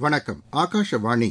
வணக்கம் ஆகாஷவாணி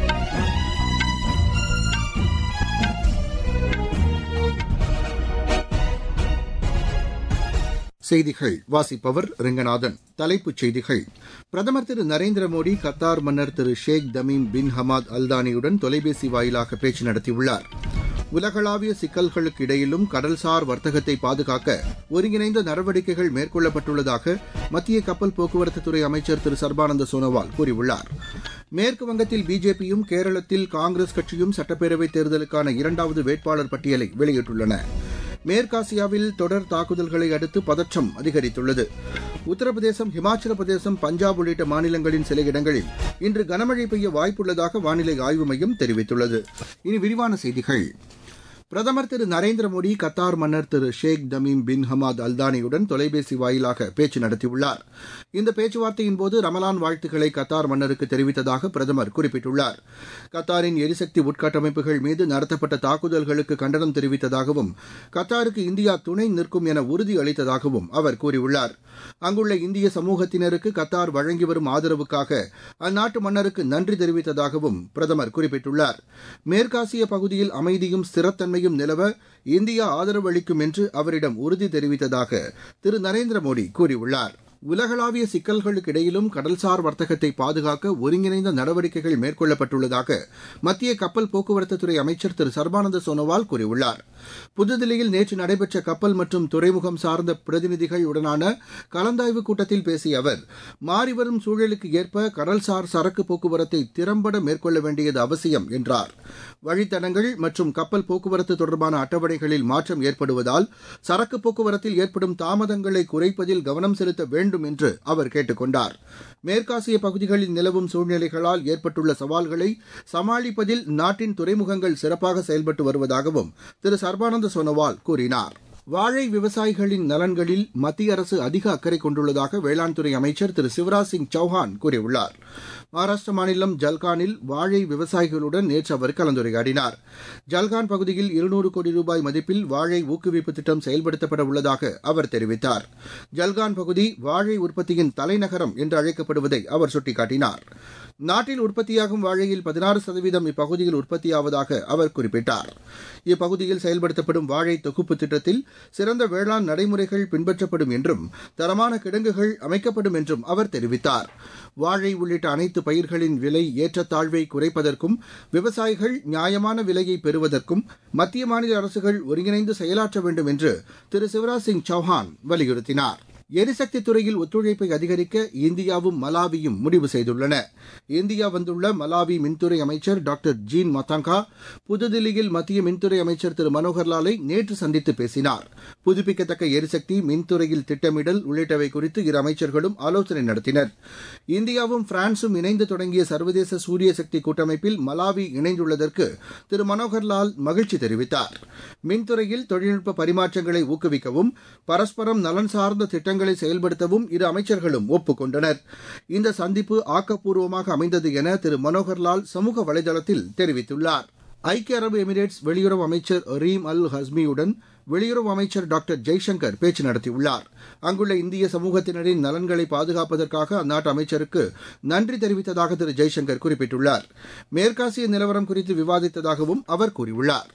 செய்திகள் வாசிப்பவர் ரெங்கநாதன் தலைப்புச் செய்திகள் பிரதமர் திரு நரேந்திர மோடி கத்தார் மன்னர் திரு ஷேக் தமீம் பின் ஹமாத் அல்தானியுடன் தொலைபேசி வாயிலாக பேச்சு நடத்தியுள்ளார் உலகளாவிய சிக்கல்களுக்கு இடையிலும் கடல்சார் வர்த்தகத்தை பாதுகாக்க ஒருங்கிணைந்த நடவடிக்கைகள் மேற்கொள்ளப்பட்டுள்ளதாக மத்திய கப்பல் போக்குவரத்துத்துறை அமைச்சர் திரு சர்பானந்த சோனோவால் கூறியுள்ளார் மேற்கு வங்கத்தில் பிஜேபியும் கேரளத்தில் காங்கிரஸ் கட்சியும் சட்டப்பேரவைத் தேர்தலுக்கான இரண்டாவது வேட்பாளர் பட்டியலை வெளியிட்டுள்ளன மேற்காசியாவில் தொடர் தாக்குதல்களை அடுத்து பதற்றம் அதிகரித்துள்ளது உத்தரப்பிரதேசம் ஹிமாச்சல பிரதேசம் பஞ்சாப் உள்ளிட்ட மாநிலங்களின் சில இடங்களில் இன்று கனமழை பெய்ய வாய்ப்புள்ளதாக வானிலை ஆய்வு மையம் தெரிவித்துள்ளது இனி விரிவான செய்திகள் பிரதமர் திரு நரேந்திர மோடி கத்தார் மன்னர் திரு ஷேக் தமீம் பின் ஹமாத் அல்தானியுடன் தொலைபேசி வாயிலாக பேச்சு நடத்தியுள்ளார் இந்த பேச்சுவார்த்தையின்போது ரமலான் வாழ்த்துக்களை கத்தார் மன்னருக்கு தெரிவித்ததாக பிரதமர் குறிப்பிட்டுள்ளார் கத்தாரின் எரிசக்தி உட்கட்டமைப்புகள் மீது நடத்தப்பட்ட தாக்குதல்களுக்கு கண்டனம் தெரிவித்ததாகவும் கத்தாருக்கு இந்தியா துணை நிற்கும் என உறுதி அளித்ததாகவும் அவர் கூறியுள்ளார் அங்குள்ள இந்திய சமூகத்தினருக்கு கத்தார் வழங்கி வரும் ஆதரவுக்காக அந்நாட்டு மன்னருக்கு நன்றி தெரிவித்ததாகவும் பிரதமர் குறிப்பிட்டுள்ளார் மேற்காசிய பகுதியில் அமைதியும் ஸ்திரத்தன்மை தன்மையும் நிலவ இந்தியா ஆதரவு அளிக்கும் என்று அவரிடம் உறுதி தெரிவித்ததாக திரு நரேந்திர மோடி கூறியுள்ளார் உலகளாவிய சிக்கல்களுக்கு இடையிலும் கடல்சார் வர்த்தகத்தை பாதுகாக்க ஒருங்கிணைந்த நடவடிக்கைகள் மேற்கொள்ளப்பட்டுள்ளதாக மத்திய கப்பல் போக்குவரத்துத்துறை அமைச்சர் திரு சர்பானந்த சோனோவால் கூறியுள்ளார் புதுதில்லியில் நேற்று நடைபெற்ற கப்பல் மற்றும் துறைமுகம் சார்ந்த பிரதிநிதிகள் உடனான கலந்தாய்வு கூட்டத்தில் பேசிய அவர் மாறிவரும் சூழலுக்கு ஏற்ப கடல்சார் சரக்கு போக்குவரத்தை திறம்பட மேற்கொள்ள வேண்டியது அவசியம் என்றார் வழித்தடங்கள் மற்றும் கப்பல் போக்குவரத்து தொடர்பான அட்டவணைகளில் மாற்றம் ஏற்படுவதால் சரக்கு போக்குவரத்தில் ஏற்படும் தாமதங்களை குறைப்பதில் கவனம் செலுத்த வேண்டும் என்று அவர் கேட்டுக் கொண்டார் மேற்காசிய பகுதிகளில் நிலவும் சூழ்நிலைகளால் ஏற்பட்டுள்ள சவால்களை சமாளிப்பதில் நாட்டின் துறைமுகங்கள் சிறப்பாக செயல்பட்டு வருவதாகவும் திரு சர்பானந்த சோனோவால் கூறினார் வாழை விவசாயிகளின் நலன்களில் மத்திய அரசு அதிக அக்கறை கொண்டுள்ளதாக வேளாண் துறை அமைச்சர் திரு சிவராஜ் சிங் சௌஹான் கூறியுள்ளார் மகாராஷ்டிர மாநிலம் ஜல்கானில் வாழை விவசாயிகளுடன் நேற்று அவர் கலந்துரையாடினார் ஜல்கான் பகுதியில் இருநூறு கோடி ரூபாய் மதிப்பில் வாழை ஊக்குவிப்பு திட்டம் செயல்படுத்தப்பட உள்ளதாக அவர் தெரிவித்தார் ஜல்கான் பகுதி வாழை உற்பத்தியின் தலைநகரம் என்று அழைக்கப்படுவதை அவர் சுட்டிக்காட்டினார் நாட்டில் உற்பத்தியாகும் வாழையில் பதினாறு சதவீதம் இப்பகுதியில் உற்பத்தியாவதாக அவர் குறிப்பிட்டார் இப்பகுதியில் செயல்படுத்தப்படும் வாழை தொகுப்பு திட்டத்தில் சிறந்த வேளாண் நடைமுறைகள் பின்பற்றப்படும் என்றும் தரமான கிடங்குகள் அமைக்கப்படும் என்றும் அவர் தெரிவித்தார் வாழை உள்ளிட்ட அனைத்து பயிர்களின் விலை ஏற்றத்தாழ்வை குறைப்பதற்கும் விவசாயிகள் நியாயமான விலையை பெறுவதற்கும் மத்திய மாநில அரசுகள் ஒருங்கிணைந்து செயலாற்ற வேண்டும் என்று திரு சிவராஜ் சிங் சௌஹான் வலியுறுத்தினார் எரிசக்தி துறையில் ஒத்துழைப்பை அதிகரிக்க இந்தியாவும் மலாவியும் முடிவு செய்துள்ளன இந்தியா வந்துள்ள மலாவி மின்துறை அமைச்சர் டாக்டர் ஜீன் மத்தாங்கா புதுதில்லியில் மத்திய மின்துறை அமைச்சர் திரு மனோகர்லாலை நேற்று சந்தித்து பேசினார் புதுப்பிக்கத்தக்க எரிசக்தி மின்துறையில் திட்டமிடல் உள்ளிட்டவை குறித்து இரு அமைச்சர்களும் ஆலோசனை நடத்தினர் இந்தியாவும் பிரான்சும் இணைந்து தொடங்கிய சர்வதேச சூரிய சக்தி கூட்டமைப்பில் மலாவி இணைந்துள்ளதற்கு திரு மனோகர்லால் மகிழ்ச்சி தெரிவித்தார் மின்துறையில் தொழில்நுட்ப பரிமாற்றங்களை ஊக்குவிக்கவும் பரஸ்பரம் நலன் சார்ந்த திட்டங்கள் திட்டங்களை செயல்படுத்தவும் இரு அமைச்சர்களும் ஒப்புக் கொண்டனர் இந்த சந்திப்பு ஆக்கப்பூர்வமாக அமைந்தது என திரு மனோகர்லால் சமூக வலைதளத்தில் தெரிவித்துள்ளார் ஐக்கிய அரபு எமிரேட்ஸ் வெளியுறவு அமைச்சர் ரீம் அல் ஹஸ்மியுடன் வெளியுறவு அமைச்சர் டாக்டர் ஜெய்சங்கர் பேச்சு நடத்தியுள்ளார் அங்குள்ள இந்திய சமூகத்தினரின் நலன்களை பாதுகாப்பதற்காக அந்நாட்டு அமைச்சருக்கு நன்றி தெரிவித்ததாக திரு ஜெய்சங்கர் குறிப்பிட்டுள்ளார் மேற்காசிய நிலவரம் குறித்து விவாதித்ததாகவும் அவர் கூறியுள்ளார்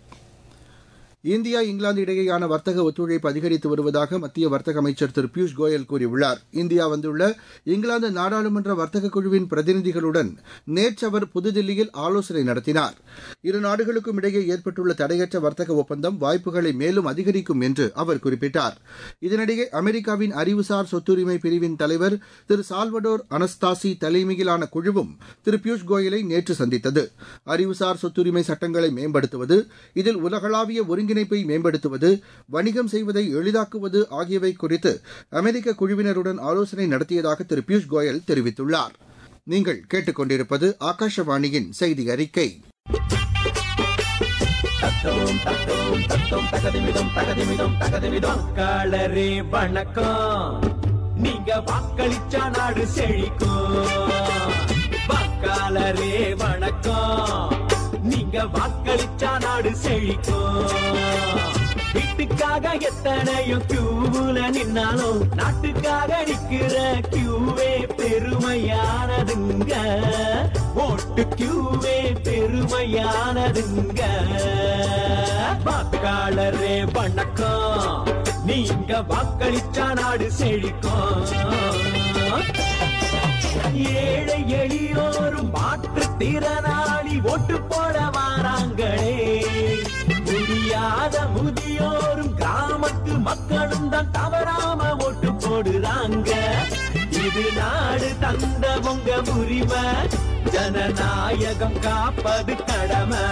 இந்தியா இங்கிலாந்து இடையேயான வர்த்தக ஒத்துழைப்பு அதிகரித்து வருவதாக மத்திய வர்த்தக அமைச்சர் திரு பியூஷ் கோயல் கூறியுள்ளார் இந்தியா வந்துள்ள இங்கிலாந்து நாடாளுமன்ற வர்த்தக குழுவின் பிரதிநிதிகளுடன் நேற்று அவர் புதுதில்லியில் ஆலோசனை நடத்தினார் இரு நாடுகளுக்கும் இடையே ஏற்பட்டுள்ள தடையற்ற வர்த்தக ஒப்பந்தம் வாய்ப்புகளை மேலும் அதிகரிக்கும் என்று அவர் குறிப்பிட்டார் இதனிடையே அமெரிக்காவின் அறிவுசார் சொத்துரிமை பிரிவின் தலைவர் திரு சால்வடோர் அனஸ்தாசி தலைமையிலான குழுவும் திரு பியூஷ் கோயலை நேற்று சந்தித்தது அறிவுசார் சொத்துரிமை சட்டங்களை மேம்படுத்துவது இதில் உலகளாவிய ஒருங்கிணைப்பு ஒருங்கிணைப்பை மேம்படுத்துவது வணிகம் செய்வதை எளிதாக்குவது ஆகியவை குறித்து அமெரிக்க குழுவினருடன் ஆலோசனை நடத்தியதாக திரு பியூஷ் கோயல் தெரிவித்துள்ளார் நீங்கள் கேட்டுக்கொண்டிருப்பது ஆகாஷவாணியின் செய்தி அறிக்கை வாக்காளரே வணக்கம் நீங்க வாக்களிச்சா நாடு செழிக்கும் வாக்காளரே வணக்கம் நீங்க வாக்களிச்சா நாடு செழிக்கும் வீட்டுக்காக எத்தனையோ கியூவுல நின்னாலும் நாட்டுக்காக நிக்கிற கியூவே பெருமையானதுங்க ஓட்டு கியூவே பெருமையானதுங்க வாக்காளரே வணக்கம் நீங்க வாக்களிச்சா நாடு செழிக்கும் ஏழை எளியோரும் மாற்றுத்திறனாளி ஓட்டு போட வாராங்களே முடியாத முதியோரும் கிராமத்து மக்களும் தான் தவறாம ஓட்டு போடுறாங்க இது நாடு தந்த உங்க உரிமை ஜனநாயகம் காப்பது கடமை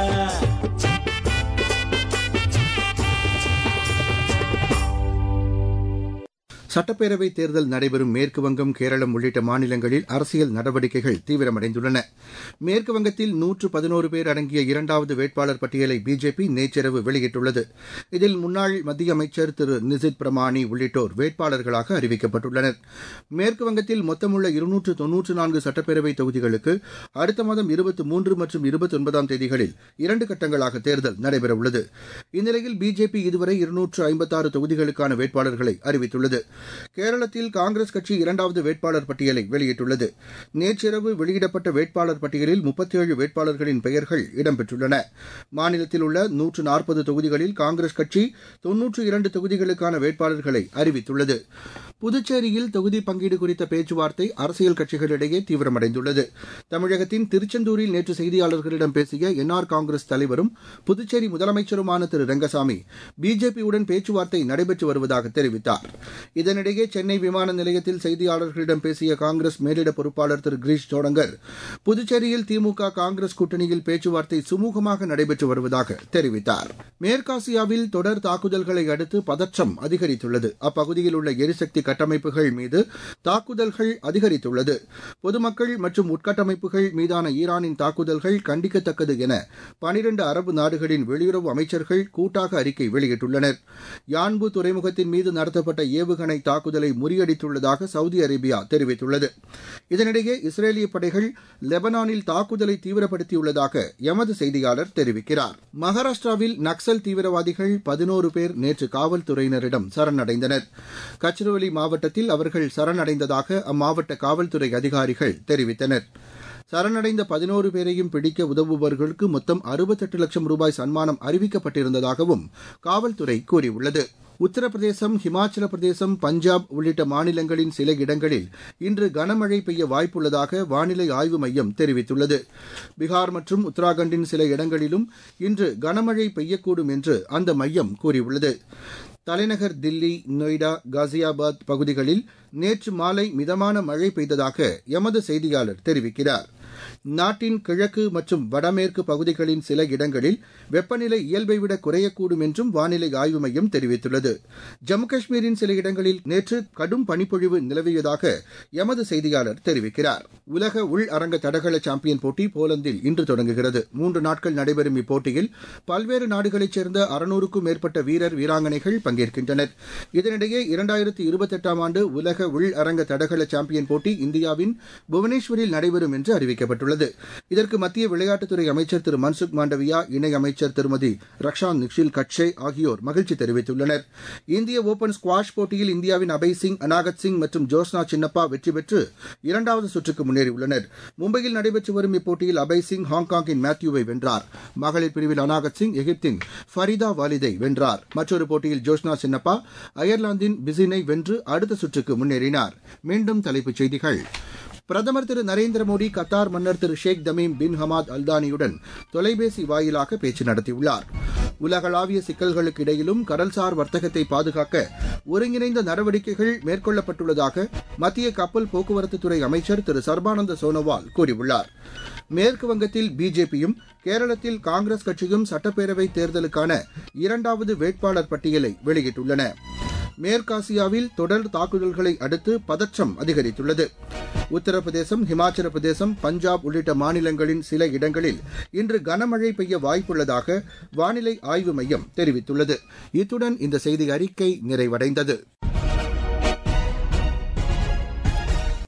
சட்டப்பேரவை தேர்தல் நடைபெறும் மேற்குவங்கம் கேரளம் உள்ளிட்ட மாநிலங்களில் அரசியல் நடவடிக்கைகள் தீவிரமடைந்துள்ளன மேற்குவங்கத்தில் நூற்று பதினோரு பேர் அடங்கிய இரண்டாவது வேட்பாளர் பட்டியலை பிஜேபி நேற்றிரவு வெளியிட்டுள்ளது இதில் முன்னாள் மத்திய அமைச்சர் திரு நிசித் பிரமாணி உள்ளிட்டோர் வேட்பாளர்களாக அறிவிக்கப்பட்டுள்ளனர் மேற்குவங்கத்தில் மொத்தமுள்ள இருநூற்று தொன்னூற்று நான்கு சட்டப்பேரவை தொகுதிகளுக்கு அடுத்த மாதம் இருபத்தி மூன்று மற்றும் இருபத்தி ஒன்பதாம் தேதிகளில் இரண்டு கட்டங்களாக தேர்தல் நடைபெறவுள்ளது இந்நிலையில் பிஜேபி இதுவரை இருநூற்று ஐம்பத்தாறு தொகுதிகளுக்கான வேட்பாளர்களை அறிவித்துள்ளது கேரளத்தில் காங்கிரஸ் கட்சி இரண்டாவது வேட்பாளர் பட்டியலை வெளியிட்டுள்ளது நேற்றிரவு வெளியிடப்பட்ட வேட்பாளர் பட்டியலில் முப்பத்தேழு வேட்பாளர்களின் பெயர்கள் இடம்பெற்றுள்ளன மாநிலத்தில் உள்ள நூற்று நாற்பது தொகுதிகளில் காங்கிரஸ் கட்சி தொன்னூற்று இரண்டு தொகுதிகளுக்கான வேட்பாளர்களை அறிவித்துள்ளது புதுச்சேரியில் தொகுதி பங்கீடு குறித்த பேச்சுவார்த்தை அரசியல் கட்சிகளிடையே தீவிரமடைந்துள்ளது தமிழகத்தின் திருச்செந்தூரில் நேற்று செய்தியாளர்களிடம் பேசிய என்ஆர் காங்கிரஸ் தலைவரும் புதுச்சேரி முதலமைச்சருமான திரு ரங்கசாமி பிஜேபியுடன் பேச்சுவார்த்தை நடைபெற்று வருவதாக தெரிவித்தார் இதனிடையே சென்னை விமான நிலையத்தில் செய்தியாளர்களிடம் பேசிய காங்கிரஸ் மேலிட பொறுப்பாளர் திரு கிரீஷ் சோடங்கர் புதுச்சேரியில் திமுக காங்கிரஸ் கூட்டணியில் பேச்சுவார்த்தை சுமூகமாக நடைபெற்று வருவதாக தெரிவித்தார் மேற்காசியாவில் தொடர் தாக்குதல்களை அடுத்து பதற்றம் அதிகரித்துள்ளது அப்பகுதியில் உள்ள எரிசக்தி கட்டமைப்புகள் மீது தாக்குதல்கள் அதிகரித்துள்ளது பொதுமக்கள் மற்றும் உட்கட்டமைப்புகள் மீதான ஈரானின் தாக்குதல்கள் கண்டிக்கத்தக்கது என பனிரண்டு அரபு நாடுகளின் வெளியுறவு அமைச்சர்கள் கூட்டாக அறிக்கை வெளியிட்டுள்ளனர் யான்பு துறைமுகத்தின் மீது நடத்தப்பட்ட ஏவுகணை தாக்குதலை முறியடித்துள்ளதாக சவுதி அரேபியா தெரிவித்துள்ளது இதனிடையே இஸ்ரேலிய படைகள் லெபனானில் தாக்குதலை தீவிரப்படுத்தியுள்ளதாக எமது செய்தியாளர் தெரிவிக்கிறார் மகாராஷ்டிராவில் நக்சல் தீவிரவாதிகள் பதினோரு பேர் நேற்று காவல்துறையினரிடம் சரணடைந்தனர் கச்ரவலி மாவட்டத்தில் அவர்கள் சரணடைந்ததாக அம்மாவட்ட காவல்துறை அதிகாரிகள் தெரிவித்தனர் சரணடைந்த பதினோரு பேரையும் பிடிக்க உதவுபவர்களுக்கு மொத்தம் அறுபத்தெட்டு லட்சம் ரூபாய் சன்மானம் அறிவிக்கப்பட்டிருந்ததாகவும் காவல்துறை கூறியுள்ளது உத்தரப்பிரதேசம் ஹிமாச்சல பிரதேசம் பஞ்சாப் உள்ளிட்ட மாநிலங்களின் சில இடங்களில் இன்று கனமழை பெய்ய வாய்ப்புள்ளதாக வானிலை ஆய்வு மையம் தெரிவித்துள்ளது பீகார் மற்றும் உத்தராகண்டின் சில இடங்களிலும் இன்று கனமழை பெய்யக்கூடும் என்று அந்த மையம் கூறியுள்ளது தலைநகர் தில்லி நொய்டா காசியாபாத் பகுதிகளில் நேற்று மாலை மிதமான மழை பெய்ததாக எமது செய்தியாளர் தெரிவிக்கிறார் நாட்டின் கிழக்கு மற்றும் வடமேற்கு பகுதிகளின் சில இடங்களில் வெப்பநிலை இயல்பை விட குறையக்கூடும் என்றும் வானிலை ஆய்வு மையம் தெரிவித்துள்ளது ஜம்மு காஷ்மீரின் சில இடங்களில் நேற்று கடும் பனிப்பொழிவு நிலவியதாக எமது செய்தியாளர் தெரிவிக்கிறார் உலக உள் அரங்க தடகள சாம்பியன் போட்டி போலந்தில் இன்று தொடங்குகிறது மூன்று நாட்கள் நடைபெறும் இப்போட்டியில் பல்வேறு நாடுகளைச் சேர்ந்த அறுநூறுக்கும் மேற்பட்ட வீரர் வீராங்கனைகள் பங்கேற்கின்றனர் இதனிடையே இரண்டாயிரத்தி இருபத்தெட்டாம் ஆண்டு உலக உள் அரங்க தடகள சாம்பியன் போட்டி இந்தியாவின் புவனேஸ்வரில் நடைபெறும் என்று அறிவிக்கப்பட்டுள்ளது இதற்கு மத்திய விளையாட்டுத்துறை அமைச்சர் திரு மன்சுக் மாண்டவியா இணை அமைச்சர் திருமதி ரக்ஷான் நிக்ஷில் கட்சே ஆகியோர் மகிழ்ச்சி தெரிவித்துள்ளனர் இந்திய ஓபன் ஸ்குவாஷ் போட்டியில் இந்தியாவின் அபய் சிங் அனாகத் சிங் மற்றும் ஜோஸ்னா சின்னப்பா வெற்றி பெற்று இரண்டாவது சுற்றுக்கு முன்னேறியுள்ளனர் மும்பையில் நடைபெற்று வரும் இப்போட்டியில் அபய் சிங் ஹாங்காங்கின் மேத்யூவை வென்றார் மகளிர் பிரிவில் அனாகத் சிங் எகிப்தின் ஃபரிதா வாலிதை வென்றார் மற்றொரு போட்டியில் ஜோஸ்னா சின்னப்பா அயர்லாந்தின் பிசினை வென்று அடுத்த சுற்றுக்கு முன்னேறினார் மீண்டும் தலைப்புச் செய்திகள் பிரதமர் திரு நரேந்திர மோடி கத்தார் மன்னர் திரு ஷேக் தமீம் பின் ஹமாத் அல்தானியுடன் தொலைபேசி வாயிலாக பேச்சு நடத்தியுள்ளார் உலகளாவிய சிக்கல்களுக்கு இடையிலும் கடல்சார் வர்த்தகத்தை பாதுகாக்க ஒருங்கிணைந்த நடவடிக்கைகள் மேற்கொள்ளப்பட்டுள்ளதாக மத்திய கப்பல் போக்குவரத்துத்துறை அமைச்சர் திரு சர்பானந்த சோனோவால் கூறியுள்ளார் மேற்கு வங்கத்தில் பிஜேபியும் கேரளத்தில் காங்கிரஸ் கட்சியும் சட்டப்பேரவை தேர்தலுக்கான இரண்டாவது வேட்பாளர் பட்டியலை வெளியிட்டுள்ளன மேற்காசியாவில் தொடர் தாக்குதல்களை அடுத்து பதற்றம் அதிகரித்துள்ளது உத்தரப்பிரதேசம் ஹிமாச்சல பிரதேசம் பஞ்சாப் உள்ளிட்ட மாநிலங்களின் சில இடங்களில் இன்று கனமழை பெய்ய வாய்ப்புள்ளதாக வானிலை ஆய்வு மையம் தெரிவித்துள்ளது இத்துடன் இந்த செய்தி அறிக்கை நிறைவடைந்தது